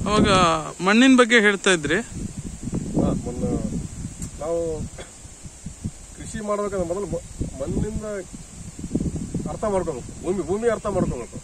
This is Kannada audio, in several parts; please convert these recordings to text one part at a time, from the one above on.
ಅವಾಗ ಮಣ್ಣಿನ ಬಗ್ಗೆ ಹೇಳ್ತಾ ಇದ್ರಿ ಹಾ, ಮೊನ್ನೆ ನಾವು ಕೃಷಿ ಮಾಡ್ಬೇಕಂದ್ರೆ ಮೊದಲು ಮ- ಮಣ್ಣಿಂದ ಅರ್ಥ ಮಾಡ್ಕೋಬೇಕು ಭೂಮಿ ಭೂಮಿ ಅರ್ಥ ಮಾಡ್ಕೋಬೇಕು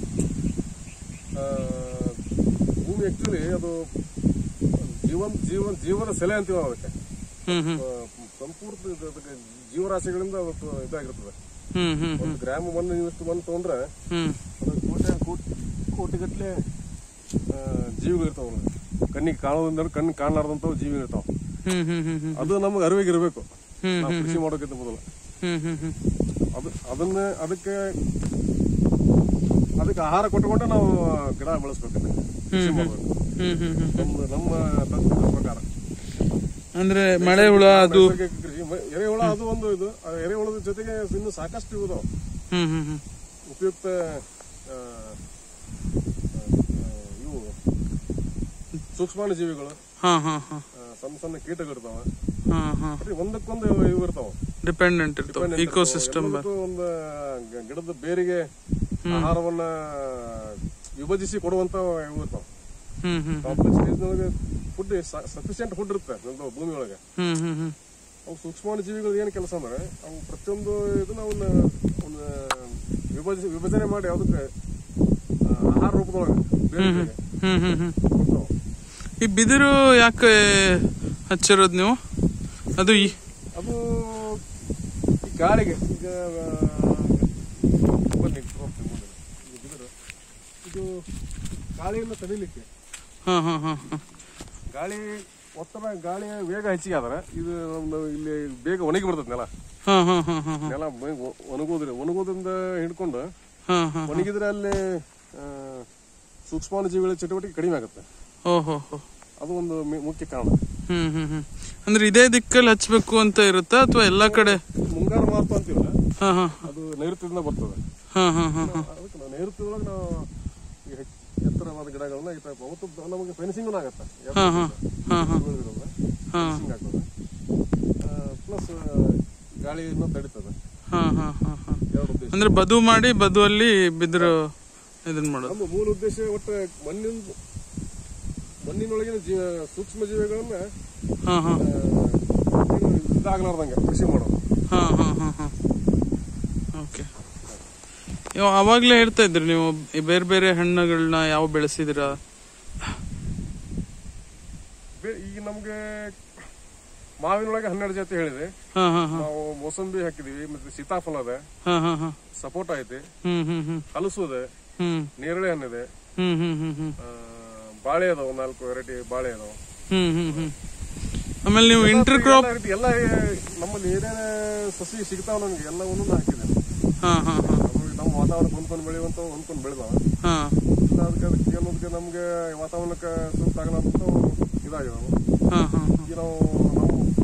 ಆ, ಭೂಮಿ ಆಕ್ಚುಲಿ ಅದು ಜೀವನ್ ಜೀವನ್ ಜೀವನ ಸೆಲೆ ಅಂತೀವಿ ನಾವು ಅದಕ್ಕೆ ಹ್ಮ್ ಹ್ಮ್ ಆ, ಸಂಪೂರ್ಣ ಇದು- ಅದಕ್ಕೆ ಜೀವರಾಶಿಗಳಿಂದ ಅದು ಇದಾಗಿರ್ತದೆ ಹ್ಮ್ ಹ್ಮ್ ಒಂದು ಗ್ರಾಮ ಮಣ್ಣು ಇಷ್ಟು ಮಣ್ಣು ತಗೊಂಡ್ರೆ ಹ್ಮ್ ಅದು ಕೋಟೆ ಕೋಟಿ ಕೋಟಿಗಟ್ಟಲೆ ಜೀವಿಗಳಿರ್ತಾವ ಕಣ್ಣಿಗೆ ಕಾಣೋದ್ರಿಂದ ಕಣ್ಣು ಕಾಣಲಾರ್ದಂಥವು ಜೀವಿಗಳಿರ್ತಾವ ಹ್ಮ್ ಹ್ಮ್ ಹ್ಮ್ ಹ್ಮ್ ಅದು ನಮಗೆ ಅರಿವಿಗೆ ಇರಬೇಕು ಹ್ಮ್ ನಾವು ಕೃಷಿ ಮಾಡೋಕ್ಕಿಂತ ಮೊದಲು ಹ್ಮ್ ಹ್ಮ್ ಹ್ಮ್ ಅದು ಅದನ್ನ ಅದಕ್ಕೆ ಅದಕ್ಕೆ ಆಹಾರ ಕೊಟ್ಟುಕೊಂಡೆ ನಾವು ಗಿಡ ಬೆಳೆಸ್ಬೇಕಂತೆ ಕೃಷಿ ಮಾಡ್ಬೇಕು ಹ್ಮ್ ಹ್ಮ್ ಹ್ಮ್ ನಮ್ಮ ನಮ್ಮ ತಂತ್ರದ ಪ್ರಕಾರ ಅಂದ್ರೆ ಮಳೆ ಹುಳ ಅದು ನೈಸರ್ಗಿಕ ಕೃಷಿ ಮ- ಎರೆಹುಳ ಅದು ಒಂದು ಇದು ಆ ಎರೆಹುಳದ ಜೊತೆಗೆ ಇನ್ನು ಸಾಕಷ್ಟು ಇವು ಹ್ಮ್ ಹ್ಮ್ ಹ್ಮ್ ಉಪಯುಕ್ತ ಆ, ಆ, ಇವು ಸೂಕ್ಷ್ಮಾಣು ಜೀವಿಗಳು ಹಾ ಹಾ ಹಾ ಆ, ಸಣ್ಣ ಸಣ್ಣ ಕೀಟಗಳಿರ್ತಾವ ಹಾ ಹಾ ಬರೀ ಒಂದಕ್ಕೊಂದು ಇವು ಇರ್ತಾವ ಡಿಪೆಂಡೆಂಟ್ ಇರ್ತಾವ ಇಕೋ ಸಿಸ್ಟಮ್ ಎಲ್ಲದಕ್ಕೂ ಒಂದು ಗ- ಗಿಡದ ಬೇರಿಗೆ ಆಹಾರವನ್ನ ವಿಭಜಿಸಿ ಕೊಡುವಂತ ಇವು ಇರ್ತಾವ ಹ್ಮ್ ಹ್ಮ್ ಕಾಂಪ್ಲೆಕ್ಸ್ ಸ್ಟೇಜ್ನೊಳಗೆ ಫುಡ್ ಸಫಿಶಿಯಂಟ್ ಫುಡ್ ಇರುತ್ತೆ ನಮ್ಮ ಭೂಮಿ ಒಳಗೆ ಹ್ಮ್ ಹ್ಮ್ ಹ್ಮ್ ಅವು ಸೂಕ್ಷ್ಮಾಣು ಜೀವಿಗಳು ಏನು ಕೆಲಸ ಅಂದ್ರೆ ಅವು ಪ್ರತಿಯೊಂದು ಇದನ್ನ ಅವನ್ನ ಅವನ್ನ ವಿಭಜಿಸಿ ವಿಭಜನೆ ಮಾಡಿ ಅದಕ್ಕೆ ಆ, ಆಹಾರ ರೂಪದೊಳಗೆ ಬೇರೆ ಬೇರೆ ಹ್ಮ್ ಹ್ಮ್ ಹ್ಮ್ ಕೊಡ್ತಾವ. ಈ ಬಿದಿರು ಯಾಕೆ ಹಚ್ಚಿರೋದು ನೀವು ಅದು ಈ ಅದು ಈ ಗಾಳಿಗೆ ಈಗ ಆ, ಬನ್ನಿ ತೋರಿಸ್ತೀನಿ ಮುಂದೆ. ಇದು ಬಿದಿರು. ಇದು ಗಾಳಿಯನ್ನು ತಡಿಲಿಕ್ಕೆ ಹಾ ಹಾ ಹಾ ಹಾ ಗಾಳಿ ಒತ್ತಡ ಗಾಳಿಯ ವೇಗ ಹೆಚ್ಚಿಗೆ ಆದ್ರೆ ಇದು ನಮ್ದು ಇಲ್ಲಿ ಬೇಗ ಒಣಗಿ ಬಿಡ್ತದೆ ನೆಲ ಹಾ ಹಾ ಹಾ ಹಾ ಹಾ ನೆಲ ಬೇಗ ಒ- ಒಣಗೋದ್ರಿ ಒಣಗೋದ್ರಿಂದ ಹಿಡ್ಕೊಂಡು ಹಾ ಹಾ ಒಣಗಿದ್ರೆ ಅಲ್ಲಿ ಆ, ಸೂಕ್ಷ್ಮಾಣು ಜೀವಿಗಳ ಚಟುವಟಿಕೆ ಕಡಿಮೆ ಆಗುತ್ತೆ ಓಹೋ ಹೋ ಅದು ಒಂದು ಮಿ- ಮುಖ್ಯ ಕಾರಣ ಹ್ಮ್ ಹ್ಮ್ ಹ್ಮ್ ಅಂದ್ರೆ ಇದೇ ದಿಕ್ಕಲ್ಲಿ ಹಚ್ಬೇಕು ಅಂತ ಇರುತ್ತಾ ಅಥವಾ ಎಲ್ಲಾ ಕಡೆ ಮುಂಗಾರು ಮಾರ್ಪ ಅಂತೀವಲ್ಲ ಹಾ ಹಾ ಅದು ನೈಋತ್ಯದಿಂದ ಬರ್ತದೆ ಹಾ ಹಾ ಹಾ ಹಾ ಅದಕ್ಕೆ ನಾವು ನೈಋತ್ಯದೊಳಗೆ ನಾವು ಈ ಹೆಚ್ಚು ಎತ್ತರವಾದ ಗಿಡಗಳನ್ನ ಈ ಟೈಪ್ ಅವತ್ತು ನಮಗೆ ಫೆನ್ಸಿಂಗ್ ಆಗತ್ತೆ ಹಾ ಹಾ ಹಾ ಹಾ ಹಾ ಫೆನ್ಸಿಂಗ್ ಆಗ್ತದೆ ಪ್ಲಸ್ ಗಾಳಿಯನ್ನು ತಡಿತದೆ ಹಾ ಹಾ ಹಾ ಹಾ ಎರಡು ಉದ್ದೇಶ ಅಂದ್ರೆ ಬದು ಮಾಡಿ ಬದುವಲ್ಲಿ ಬಿದಿರು ಇದನ್ ಮಾಡೋದು ನಮ್ಮ ಮೂಲ ಉದ್ದೇಶ ಒಟ್ಟು ಮಣ್ಣಿನ ಮಣ್ಣಿನೊಳಗಿನ ಜೀವ ಸೂಕ್ಷ್ಮ ಜೀವಿಗಳನ್ನ ಹಾ ಹಾ ಆ, ಏನು ಇದಾಗಲಾರ್ದಂಗೆ ಕೃಷಿ ಮಾಡೋದು ಹಾ ಹಾ ಹಾ ಹಾ ಓಕೆ ಇವ ಅವಾಗ್ಲೇ ಹೇಳ್ತಾ ಇದ್ರಿ ನೀವು ಈ ಬೇರೆ ಬೇರೆ ಹಣ್ಣುಗಳನ್ನ ಯಾವ ಬೆಳೆಸಿದಿರಾ ಬೇ- ಈಗ ನಮ್ಗೆ ಮಾವಿನೊಳಗೆ ಹನ್ನೆರಡು ಜಾತಿ ಹೇಳಿದೆ ಹಾ ಹಾ ಹಾ ನಾವು ಮೋಸಂಬಿ ಹಾಕಿದೀವಿ ಮತ್ತೆ ಸೀತಾಫಲ ಇದೆ ಹಾ ಹಾ ಹಾ ಸಪೋಟ ಐತಿ ಹ್ಮ್ ಹ್ಮ್ ಹ್ಮ್ ಹಲಸು ಇದೆ ಹ್ಮ್ ನೇರಳೆ ಹಣ್ಣಿದೆ ಹ್ಮ್ ಹ್ಮ್ ಹ್ಮ್ ಹ್ಮ್ ಆ, ಬಾಳೆ ಅದಾವ ನಾಲ್ಕು ವೆರೈಟಿ ಬಾಳೆ ಅದಾವ ಹ್ಮ್ ಹ್ಮ್ ಹ್ಮ್ ಆಮೇಲೆ ನೀವು ಇಂಟರ್ ಕ್ರಾಪ್ ಎಲ್ಲ ರೀತಿ ಎಲ್ಲ ನಮ್ಮಲ್ಲಿ ಏನೇನೇ ಸಸಿ ಸಿಗ್ತಾವ ನನಗೆ ಎಲ್ಲ ಒಂದೊಂದು ಹಾಕಿದ್ದೇನೆ ಹಾ ಹಾ ಹಾ ಅದು ನಮ್ಮ ವಾತಾವರಣಕ್ಕೆ ಹೊಂದ್ಕೊಂಡು ಬೆಳೆಯುವಂತ ಹೊಂದ್ಕೊಂಡು ಬೆಳೆದಾವ ಹಾ ಇಲ್ಲ ಅದಕ್ಕೆ ಅದಕ್ಕೆ ಕೆಲವೊಂದಕ್ಕೆ ನಮ್ಗೆ ವಾತಾವರಣಕ್ಕೆ ಸೂಕ್ತ ಆಗಲ್ಲ ಅಂತ ಇದಾಗಿದಾವ ಹಾ ಹಾ ಈಗ ನಾವು ನಮ್ಮ